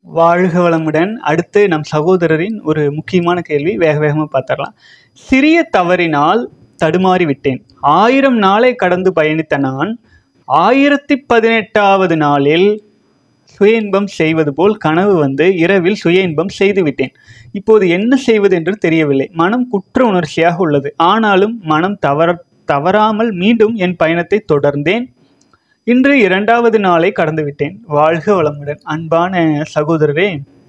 வாழ்க வளமுடன் அடுத்து நம் சகோதரரின் ஒரு முக்கியமான கேள்வி வேக வேகமாக பார்த்துடலாம் சிறிய தவறினால் தடுமாறி விட்டேன் ஆயிரம் நாளை கடந்து பயணித்த நான் ஆயிரத்தி பதினெட்டாவது நாளில் சுய இன்பம் செய்வது போல் கனவு வந்து இரவில் சுய இன்பம் செய்து விட்டேன் இப்போது என்ன செய்வது என்று தெரியவில்லை மனம் குற்ற உணர்ச்சியாக உள்ளது ஆனாலும் மனம் தவற தவறாமல் மீண்டும் என் பயணத்தை தொடர்ந்தேன் இன்று இரண்டாவது நாளை கடந்து விட்டேன் வாழ்க வளமுடன் அன்பான சகோதரரே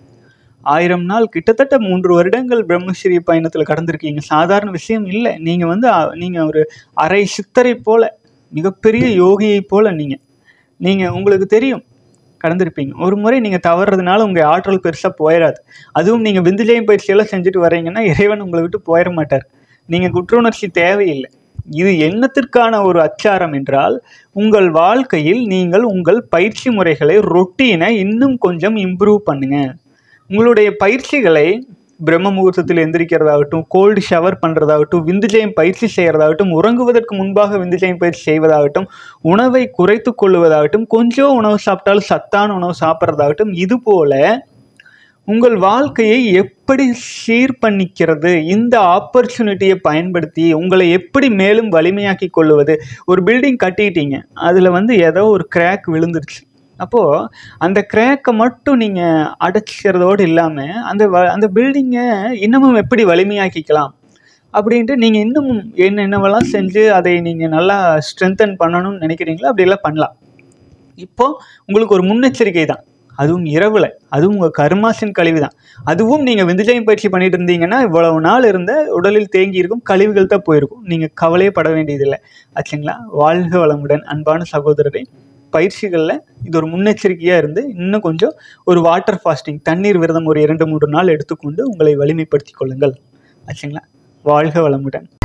ஆயிரம் நாள் கிட்டத்தட்ட மூன்று வருடங்கள் பிரம்மஸ்ரீ பயணத்தில் கடந்திருக்கீங்க சாதாரண விஷயம் இல்லை நீங்கள் வந்து அ- நீங்கள் ஒரு அரை சித்தரை போல மிகப்பெரிய யோகியை போல நீங்கள் நீங்கள் உங்களுக்கு தெரியும் கடந்திருப்பீங்க ஒரு முறை நீங்கள் தவறுறதுனால உங்கள் ஆற்றல் பெருசாக போயிடாது அதுவும் நீங்கள் விந்துஜயம் பயிற்சியெல்லாம் செஞ்சுட்டு வர்றீங்கன்னா இறைவன் உங்களை விட்டு போயிட மாட்டார் நீங்கள் குற்ற உணர்ச்சி தேவையில்லை இது எண்ணத்திற்கான ஒரு அச்சாரம் என்றால் உங்கள் வாழ்க்கையில் நீங்கள் உங்கள் பயிற்சி முறைகளை ரொட்டீனை இன்னும் கொஞ்சம் இம்ப்ரூவ் பண்ணுங்க உங்களுடைய பயிற்சிகளை பிரம்ம முகூர்த்தத்தில் எந்திரிக்கிறதாகட்டும் கோல்டு ஷவர் பண்ணுறதாகட்டும் விந்துஜயம் பயிற்சி செய்கிறதாகட்டும் உறங்குவதற்கு முன்பாக விந்துஜயம் பயிற்சி செய்வதாகட்டும் உணவை குறைத்து கொள்வதாகட்டும் கொஞ்சம் உணவு சாப்பிட்டாலும் சத்தான உணவு சாப்பிட்றதாகட்டும் இது போல உங்கள் வாழ்க்கையை எப்படி சீர் பண்ணிக்கிறது இந்த ஆப்பர்ச்சுனிட்டியை பயன்படுத்தி உங்களை எப்படி மேலும் வலிமையாக்கி கொள்ளுவது ஒரு பில்டிங் கட்டிட்டீங்க அதில் வந்து ஏதோ ஒரு கிராக் விழுந்துருச்சு அப்போது அந்த கிராக்கை மட்டும் நீங்கள் அடைச்சிக்கிறதோடு இல்லாமல் அந்த வ அந்த பில்டிங்கை இன்னமும் எப்படி வலிமையாக்கிக்கலாம் அப்படின்ட்டு நீங்கள் இன்னும் என்னென்னவெல்லாம் செஞ்சு அதை நீங்கள் நல்லா ஸ்ட்ரென்தன் பண்ணணும்னு நினைக்கிறீங்களோ அப்படியெல்லாம் பண்ணலாம் இப்போ உங்களுக்கு ஒரு முன்னெச்சரிக்கை தான் அதுவும் இரவில் அதுவும் உங்கள் கர்மாசின் கழிவு தான் அதுவும் நீங்கள் விந்துஜயம் பயிற்சி பண்ணிட்டு இருந்தீங்கன்னா இவ்வளவு நாள் இருந்த உடலில் தேங்கி இருக்கும் கழிவுகள் தான் போயிருக்கும் நீங்கள் கவலையே பட வேண்டியதில்லை ஆச்சுங்களா வாழ்க வளமுடன் அன்பான சகோதரரை பயிற்சிகளில் இது ஒரு முன்னெச்சரிக்கையாக இருந்து இன்னும் கொஞ்சம் ஒரு வாட்டர் ஃபாஸ்டிங் தண்ணீர் விரதம் ஒரு இரண்டு மூன்று நாள் எடுத்துக்கொண்டு உங்களை வலிமைப்படுத்திக் கொள்ளுங்கள் ஆச்சுங்களா வாழ்க வளமுடன்